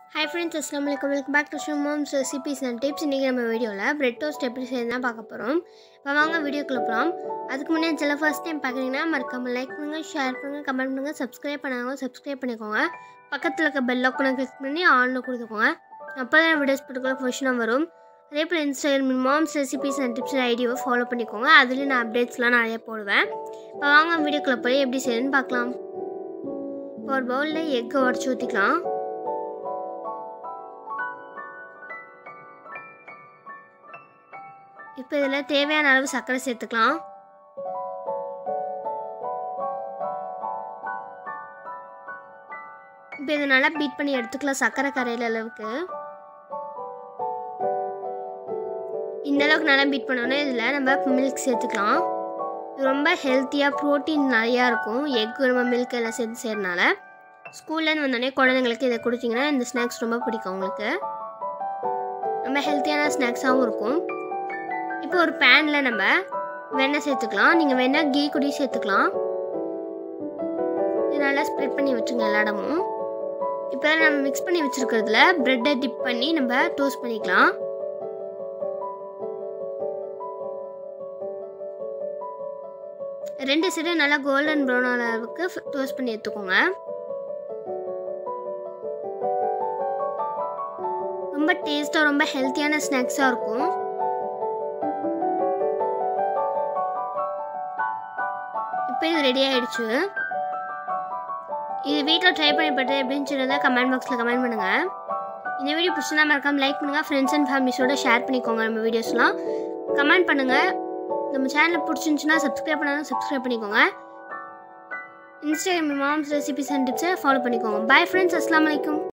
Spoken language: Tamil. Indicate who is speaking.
Speaker 1: ஹை ஃப்ரெண்ட்ஸ் அஸ்லாம் வலைக்கம் வெல்கம் பேக் டு ஷுமோம்ஸ் ரெசிபிஸ் அண்ட் டிப்ஸ் இன்றைக்கி நம்ம வீடியோவில் பிரெட் டோஸ்ட் எப்படி செய்யணும் தான் பார்க்க போகிறோம் இப்போ வாங்க வீடியோக்குள்ள போகலாம் அதுக்கு முன்னாடி சில ஃபர்ஸ்ட் டைம் பார்க்குறீங்கன்னா மறக்காமல் லைக் பண்ணுங்கள் ஷேர் பண்ணுங்கள் கமெண்ட் பண்ணுங்கள் சப்ஸ்கிரைப் பண்ணாங்க சப்ஸ்கிரைப் பண்ணிக்கோங்க பக்கத்தில் இருக்க பெல் ஐக்கனை கிளிக் பண்ணி ஆனில் கொடுத்துக்கோங்க அப்போ தான் வீடியோஸ் போட்டுக்குள்ள கொஷினாக வரும் அதே போல் Instagram moms recipes and tips ஐடியாவை ஃபாலோ பண்ணிக்கோங்க அதுலேயும் நான் அப்டேட்ஸ்லாம் நிறைய போடுவேன் இப்போ வாங்க வீடியோக்குள்ளே போய் எப்படி செய்யணும்னு பார்க்கலாம் இப்போ ஒரு பவுலில் எக்கை உடச்சி ஊற்றிக்கலாம் இப்போ இதில் தேவையான அளவு சர்க்கரை சேர்த்துக்கலாம் இப்போ இதை நல்லா பீட் பண்ணி எடுத்துக்கலாம் சர்க்கரை கரையிற அளவுக்கு இந்த அளவுக்கு நல்லா பீட் பண்ணோன்னே இதில் நம்ம மில்க் சேர்த்துக்கலாம் இது ரொம்ப ஹெல்த்தியாக ப்ரோட்டீன் நிறையா இருக்கும் எக் நம்ம மில்க் எல்லாம் சேர்த்து செய்கிறனால ஸ்கூல்லேருந்து வந்தோடனே குழந்தைங்களுக்கு இதை கொடுத்தீங்கன்னா இந்த ஸ்நாக்ஸ் ரொம்ப பிடிக்கும் உங்களுக்கு ரொம்ப ஹெல்த்தியான ஸ்நாக்ஸாகவும் இருக்கும் இப்போ ஒரு பேனில் நம்ம வெண்ணெய் சேர்த்துக்கலாம் நீங்கள் வெண்ணெய் கீ குடி சேர்த்துக்கலாம் இது நல்லா ஸ்ப்ரெட் பண்ணி வச்சுங்க எல்லா இடமும் இப்போ நம்ம மிக்ஸ் பண்ணி வச்சுருக்கிறதுல ப்ரெட்டை டிப் பண்ணி நம்ம டோஸ்ட் பண்ணிக்கலாம் ரெண்டு சைடு நல்லா கோல்டன் ப்ரௌன் அளவுக்கு டோஸ்ட் பண்ணி எடுத்துக்கோங்க ரொம்ப டேஸ்ட்டாக ரொம்ப ஹெல்த்தியான ஸ்நாக்ஸாக இருக்கும் இப்போ இது ரெடி ஆகிடுச்சு இது வீட்டில் ட்ரை பண்ணி பார்த்தது எப்படின்னு சொல்லியிருந்தா கமெண்ட் பாக்ஸில் கமெண்ட் பண்ணுங்கள் இந்த வீடியோ பிடிச்சிருந்தா மறக்காம லைக் பண்ணுங்கள் ஃப்ரெண்ட்ஸ் அண்ட் ஃபேமிலிஸோட ஷேர் பண்ணிக்கோங்க நம்ம வீடியோஸ்லாம் கமெண்ட் பண்ணுங்கள் நம்ம சேனலை பிடிச்சிருந்துச்சுன்னா சப்ஸ்கிரைப் பண்ணாலும் சப்ஸ்கிரைப் பண்ணிக்கோங்க இன்ஸ்டாகிராம் மாம்ஸ் ரெசிபிஸ் அண்ட் டிப்ஸை ஃபாலோ பண்ணிக்கோங்க பாய் ஃப்ரெண்ட்ஸ் அஸ்லாம் வலைக்கும்